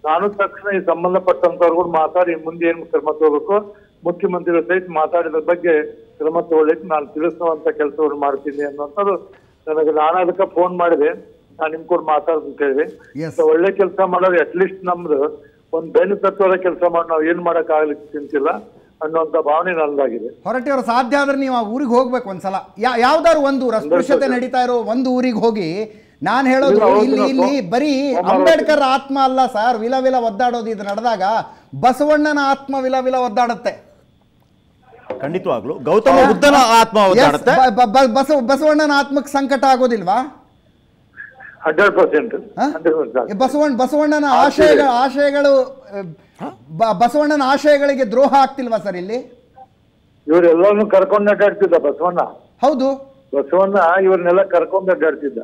ನಾನು ತಕ್ಷಣ ಈ ಸಂಬಂಧಪಟ್ಟಂತವ್ರು ಕೂಡ ಮಾತಾಡಿ ಮುಂದೆ ಏನ್ ಕ್ರಮ ತಗೋಬೇಕು ಮುಖ್ಯಮಂತ್ರಿಗಳ ಸಹಿತ ಮಾತಾಡಿದ ಬಗ್ಗೆ ಕ್ರಮ ತಗೊಳ್ಳಿಕ್ಕೆ ನಾನು ತಿಳಿಸುವಂತ ಕೆಲಸವನ್ನು ಮಾಡ್ತೀನಿ ಅನ್ನುವಂಥದ್ದು ನನಗೆ ನಾನು ಅದಕ್ಕೆ ಫೋನ್ ಮಾಡಿದೆ ನಾನು ನಿಮ್ ಕೂಡ ಮಾತಾಡ್ತೀನಿ ಹೇಳಿ Yes. ಒಳ್ಳೆ ಕೆಲಸ ಮಾಡೋದು ಅಟ್ಲೀಸ್ಟ್ ನಮ್ದು ಒಂದ್ ಬೆನ್ನು ತತ್ವದ ಕೆಲಸ ಮಾಡಿ ನಾವು ಏನ್ ಮಾಡಕ್ ಆಗ್ಲಿಕ್ಕೆ ಚಿಂತಿಲ್ಲ ಅನ್ನುವಂತ ಭಾವನೆ ನನ್ನದಾಗಿದೆ ಹೊರಟಿ ಅವರು ಸಾಧ್ಯ ಆದ್ರೆ ನೀವು ಆ ಊರಿಗೆ ಹೋಗ್ಬೇಕು ಒಂದ್ಸಲ ಯಾ ಯಾವ್ದಾದ್ರು ಒಂದು ಊರು ಅಸ್ಪೃಶ್ಯತೆ ನಡೀತಾ ಇರೋ ಒಂದು ಊರಿಗೆ ಹೋಗಿ ನಾನು ಹೇಳೋದು ಇಲ್ಲ, ಹೌದು, ಇಲ್ಲಿ ನಾವು ಇಲ್ಲಿ ಬರೀ ಸೋಮವಾರ ಅಂಬೇಡ್ಕರ್ ಆತ್ಮ ಅಲ್ಲ ಸರ್ ವಿಲ ವಿಲ ಒದ್ದಾಡೋದು ಇದು ನಡೆದಾಗ ಬಸವಣ್ಣನ ಆತ್ಮ ವಿಲ ವಿಲ ಒದ್ದಾಡುತ್ತೆ ಖಂಡಿತವಾಗ್ಲು ಗೌತಮ ಬುದ್ಧನ ಆತ್ಮ Yes, ಒದ್ದಾಡುತ್ತೆ ಬ- ಬ- ಬ- ಬಸವ ಬಸವಣ್ಣನ ಆತ್ಮಕ್ಕೆ ಸಂಕಟ ಆಗೋದಿಲ್ವಾ ಹಂಡ್ರೆಡ್ ಪರ್ಸೆಂಟ್ ಹ? ಈ ಬಸವಣ್ಣ ಬಸವಣ್ಣನ ಆಶಯಗಳ ಆಶಯಗಳು ಅಹ್, ಬ- ಬಸವಣ್ಣನ ಆಶಯಗಳಿಗೆ ದ್ರೋಹ ಆಗ್ತಿಲ್ವಾ ಸರ್ ಇಲ್ಲಿ ಇವರೆಲ್ಲರನ್ನು ಕರ್ಕೊಂಡು ಅಡ್ಡಾಡ್ತಿದ್ದ ಬಸವಣ್ಣ ಹೌದು ಬಸವಣ್ಣ ಇವ್ರನ್ನೆಲ್ಲ ಕರ್ಕೊಂಡು ಅಡ್ಡಾಡ್ತಿದ್ದ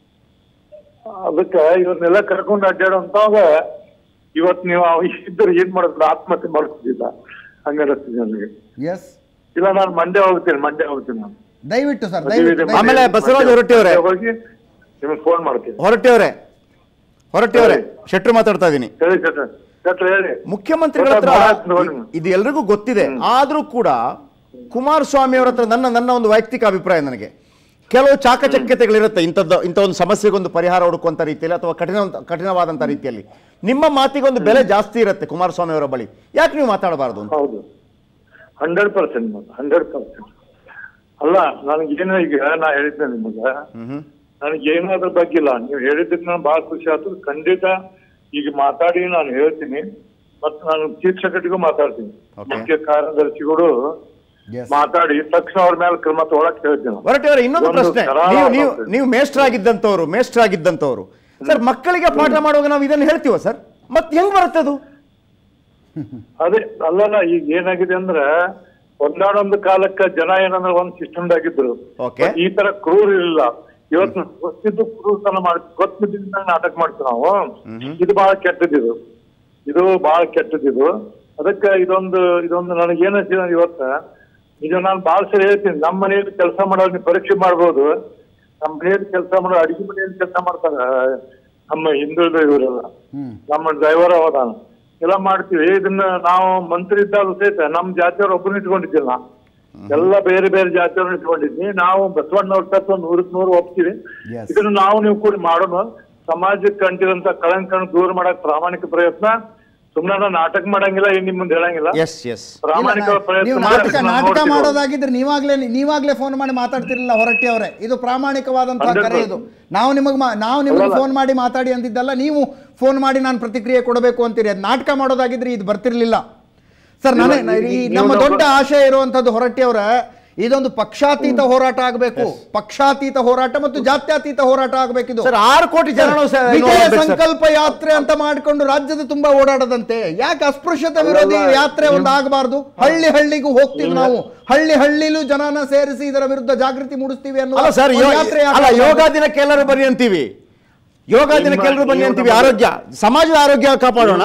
ಅದಕ್ಕ ಇವ್ರನ್ನೆಲ್ಲ ಕರ್ಕೊಂಡು ಅಡ್ಡಾಡುವಂತಾಗ ಇವತ್ ನೀವು ಅವ್ ಇದ್ರೆ ಏನ್ ಮಾಡೋದು ಆತ್ಮಹತ್ಯೆ ಮಾಡ್ತಿದ್ದ ಹಂಗನಿಸ್ತಿದೆ ನನಗೆ ಎಸ್ ಇಲ್ಲ ನಾನು ಮಂಡ್ಯ ಹೋಗ್ತೀನಿ ಮಂಡ್ಯ ಹೋಗ್ತೀನಿ ನಾನು ದಯವಿಟ್ಟು ಸರ್ ಮದುವೆ ಇದೆ, ದಯವಿಟ್ಟು ಮಂಡ್ಯ ಆಮೇಲೆ ಬಸವರಾಜ್ ಹೊರಟ್ಟಿ ಅವರೇ. ಹೋಗಿ ನಿಮಗೆ ಫೋನ್ ಮಾಡ್ತೀನಿ ಹೊರಟಿಯವರೇ ಹೊರಟಿಯವರೇ ಶೆಟ್ರು ಮಾತಾಡ್ತಾ ಇದ್ದೀನಿ ಹೇಳಿ ಸರ್ ಸರ್ ಹೇಳಿ ಮುಖ್ಯಮಂತ್ರಿಗಳ ಹತ್ರ ಮಾತಾಡ್ತೀನಿ ನೋಡಿ. ಇ- ಇದು ಎಲ್ರಿಗೂ ಗೊತ್ತಿದೆ ಆದ್ರೂ ಕೂಡ ಕುಮಾರಸ್ವಾಮಿ ಅವರ ಹತ್ರ ನನ್ನ ನನ್ನ ಒಂದು ವೈಯಕ್ತಿಕ ಅಭಿಪ್ರಾಯ ನನಗೆ ಕೆಲವು ಚಾಕಚಕ್ಯತೆಗಳಿರುತ್ತೆ ಇಂಥದ್ದು ಇಂಥ ಒಂದು ಸಮಸ್ಯೆಗೊಂದು ಪರಿಹಾರ ಹುಡುಕುವಂಥ ರೀತಿಯಲ್ಲಿ ಅಥವಾ ಕಠಿಣ ಕಠಿಣವಾದಂಥ ರೀತಿಯಲ್ಲಿ ನಿಮ್ಮ ಮಾತಿಗೊಂದು ಬೆಲೆ ಜಾಸ್ತಿ ಇರುತ್ತೆ ಕುಮಾರಸ್ವಾಮಿ ಅವರ ಬಳಿ ಯಾಕೆ ನೀವು ಮಾತಾಡಬಾರ್ದು ಅಂತ ಹೌದು ಹಂಡ್ರೆಡ್ ಪರ್ಸೆಂಟ್ ಹಂಡ್ರೆಡ್ ಪರ್ಸೆಂಟ್ ಅಲ್ಲ ನನಗೇನು ಈಗ ನಾ ಹೇಳಿದ್ದೆ ನಿಮಗ ಹ್ಮ್ ನನಗೇನು ಅದ್ರ ಬಗ್ಗೆ ಇಲ್ಲ ನೀವು ಹೇಳಿದ್ದಕ್ಕೆ ನಾನು ಬಹಳ ಖುಷಿ ಆಯ್ತು ಖಂಡಿತ ಈಗ ಮಾತಾಡಿ ನಾನು ಹೇಳ್ತೀನಿ ಮತ್ತು ನಾನು ಚೀಫ್ ಸೆಕ್ರೆಟರಿಗೂ ಮಾತಾಡ್ತೀನಿ Okay. ಮುಖ್ಯ ಕಾರ್ಯದರ್ಶಿಗಳು Yes. ಮಾತಾಡಿ ತಕ್ಷಣ ಅವ್ರ ಮೇಲೆ ಕ್ರಮ ತಗೊಳಕ್ ಹೇಳ್ತೀನಿ ನಾನು. ಹೊರಟಿಯವರ ಇನ್ನೊಂದು ಒಂದು ಪ್ರಶ್ನೆ ಸರಳ ನೀವು ನೀವು ಮಾತು. ನೀವು ಮೇಷ್ಟ್ರಾಗಿದ್ದಂಥವ್ರು ಮೇಷ್ಟ್ರಾಗಿದ್ದಂಥವ್ರು ಸರ್ ಮಕ್ಕಳಿಗೆ ಪಾಠ ಮಾಡುವಾಗ ನಾವು ಇದನ್ನು ಹೇಳ್ತೀವ ಸರ್ ಮತ್ತೆ ಹೆಂಗ್ ಬರುತ್ತೆ ಅದು ಅದೇ ಅಲ್ಲಲ್ಲ ಈಗ ಏನಾಗಿದೆ ಅಂದ್ರೆ ಒಂದಾಡೊಂದು ಕಾಲಕ್ಕ ಜನ ಏನಂದ್ರೆ ಒಂದ್ ಸಿಸ್ಟಮ್ ಆಗಿದ್ರು Okay. But ಈ ತರ ಕ್ರೂರ್ ಇರಲಿಲ್ಲ ಇವತ್ತು ಗೊತ್ತಿದ್ದು ಕ್ರೂರ್ತನ ಮಾಡಿ ಗೊತ್ತಿದ್ದ ನಾಟಕ ಮಾಡ್ತೀವಿ ನಾವು ಇದು ಬಹಳ ಕೆಟ್ಟದಿದು ಇದು ಬಹಳ ಕೆಟ್ಟದಿದು ಅದಕ್ಕೆ ಇದೊಂದು ಇದೊಂದು ನನಗೆ ಏನ್ ಅನ್ಸಿದೆ ಅಂದ್ರೆ ಇವತ್ತ ಇದು ನಾನು ಬಹಳ ಸರಿ ಹೇಳ್ತೀನಿ ನಮ್ಮ ಮನೆಯಲ್ಲಿ ಕೆಲಸ ಮಾಡೋರು ನೀವು ಪರೀಕ್ಷೆ ಮಾಡ್ಬೋದು ನಮ್ಮ ಮನೆಯಲ್ಲಿ ಕೆಲಸ ಮಾಡೋ ಅಡಿಗೆ ಮನೆಯಲ್ಲಿ ಕೆಲಸ ಮಾಡ್ತಾರ ನಮ್ಮ ಹಿಂದುಳಿದ ಇವರೆಲ್ಲ ಹ್ಮ್ ನಮ್ಮ ಡ್ರೈವರ್ ಅವದಾನ ಎಲ್ಲ ಮಾಡ್ತೀವಿ ಇದನ್ನ ನಾವು ಮಂತ್ರಿ ಇದ್ದಾಗ ಸಹಿತ ನಮ್ಮ ಜಾತಿಯವ್ರು ಒಬ್ಬರು ಇಟ್ಕೊಂಡಿದ್ದಿಲ್ಲ ಎಲ್ಲ ಬೇರೆ ಬೇರೆ ಜಾತಿಯವ್ರನ್ನ ಇಟ್ಕೊಂಡಿದ್ವಿ ನಾವು ಬಸವಣ್ಣವ್ರ ತತ್ವ ನೂರಕ್ಕೆ ನೂರು ಒಪ್ತೀವಿ Yes. ಇದನ್ನು ನಾವು ನೀವು ಕೂಡ ಮಾಡೋಣ ಸಮಾಜಕ್ಕೆ ಅಂಟಿದಂತ ಕಳಂಕನ್ನು ದೂರ ಮಾಡಕ್ ಪ್ರಾಮಾಣಿಕ ಪ್ರಯತ್ನ ಸುಮ್ಮನೆ ನಾನು ನಾಟಕ ಮಾಡಂಗಿಲ್ಲ ಏನ್ ನಿಮ್ಮ ಮುಂದೆ ಹೇಳಂಗಿಲ್ಲ ಎಸ್ ಎಸ್ ಪ್ರಾಮಾಣಿಕ ಇಲ್ಲ, ಪ್ರಯತ್ನ ನೀವು ಮಾಡಕ್ಕೆ ನಾಟಕ ನಾನು ನಾಟಕ ನೋಡ್ತೀನಿ. ಮಾಡೋದಾಗಿದ್ರೆ ನೀವಾಗ್ಲೇ ನೀವಾಗ್ಲೇ ಫೋನ್ ಮಾಡಿ ಮಾತಾಡ್ತಿರಲಿಲ್ಲ ಹೊರಟ್ಟಿ ಅವರೇ ಇದು ಪ್ರಾಮಾಣಿಕವಾದಂತಹ Hundred ಕರೆ ಇದು ನಾವು ನಿಮಗೆ ನಾವು ನಿಮಗೆ ಅಲ್ಲಲ್ಲ. ಫೋನ್ ಮಾಡಿ ಮಾತಾಡಿ ಅಂತಿದ್ದಲ್ಲ ನೀವು ಫೋನ್ ಮಾಡಿ ನಾನು ಪ್ರತಿಕ್ರಿಯೆ ಕೊಡಬೇಕು ಅಂತೀರಿ ಅದು ನಾಟಕ ಮಾಡೋದಾಗಿದ್ರೆ ಇದು ಬರ್ತಿರ್ಲಿಲ್ಲ ಸರ್ ಇಲ್ಲ, ನನಗೆ ಈ- ಈ ಈ- ನಮ್ಮ ನೀವು ದೊಡ್ಡ ನಮ್ಮ- ಆಶಯ ಇರುವಂತದ್ದು ಹೊರಟ್ಟಿ ಅವರ ಇದೊಂದು ಪಕ್ಷಾತೀತ ಹೋರಾಟ ಆಗಬೇಕು ಪಕ್ಷಾತೀತ ಹೋರಾಟ ಮತ್ತು ಜಾತ್ಯತೀತ ಹೋರಾಟ ಆಗಬೇಕಿದು ಸರ್ ಆರು ಕೋಟಿ ಜನ ವಿಜಯ ಸಂಕಲ್ಪ ಯಾತ್ರೆ ಅಂತ ಮಾಡಿಕೊಂಡು ರಾಜ್ಯದ ತುಂಬಾ ಓಡಾಡದಂತೆ ಯಾಕೆ ಅಸ್ಪೃಶ್ಯತೆ ವಿರೋಧಿ ಅಲ್ಲಲ್ಲ, ಯಾತ್ರೆ ಒಂದು ಆಗಬಾರ್ದು ಹಳ್ಳಿ ಹಳ್ಳಿಗೂ ಹೋಗ್ತೀವಿ ನಾವು ಹಳ್ಳಿ ಹಳ್ಳಿಲೂ ಜನನ ಸೇರಿಸಿ ಇದರ ವಿರುದ್ಧ ಜಾಗೃತಿ ಮೂಡಿಸ್ತೀವಿ ಅನ್ನೋ ಅಲ್ಲ ಸರ್ ಒಂದು ಯಾತ್ರೆ ಯಾಕೆ ಅಲ್ಲ ಆಗಬಾರ್ದು? ಯೋಗ ದಿನಕ್ಕೆ ಎಲ್ಲರೂ ಬನ್ನಿ ಅಂತೀವಿ ಯೋಗ ದಿನಕ್ಕೆ ಎಲ್ಲರೂ ಬನ್ನಿ ನಿಮ್ಮ- ಅಂತೀವಿ ನಿಮ್ಮ- ಆರೋಗ್ಯ ಸಮಾಜದ ಆರೋಗ್ಯ ಕಾಪಾಡೋಣ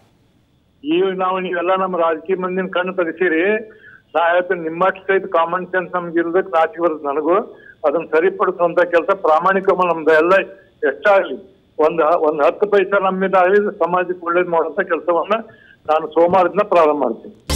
ಈಗ ನಾವು ನೀವೆಲ್ಲ ನಮ್ಮ ರಾಜಕೀಯ ಮಂದಿನ ಕಣ್ಣು ತೆಗಿಸಿರಿ ನಾ ಹೇಳ್ತೀನಿ ನಿಮ್ಮಷ್ಟು ಸಹಿತ ಕಾಮನ್ ಸೆನ್ಸ್ ನಮ್ಗೆ ಇರ್ಬೇಕು ನಾಚಿಕೆ ಬರುತ್ತೆ ನನಗೂ ಅದನ್ನ ಸರಿಪಡಿಸುವಂತ ಕೆಲಸ ಪ್ರಾಮಾಣಿಕ ನಮ್ದು ಎಲ್ಲ ಎಷ್ಟಾಗ್ಲಿ ಒಂದ್ ಒಂದ್ ಹತ್ತು ಪೈಸಾ ನಮ್ಮಿಂದ ಆಗಲಿ ಸಮಾಜಕ್ಕೆ ಒಳ್ಳೇದು ಮಾಡುವಂತ ಕೆಲಸವನ್ನ ನಾನು ಸೋಮವಾರದಿಂದ ಪ್ರಾರಂಭ ಮಾಡ್ತೀನಿ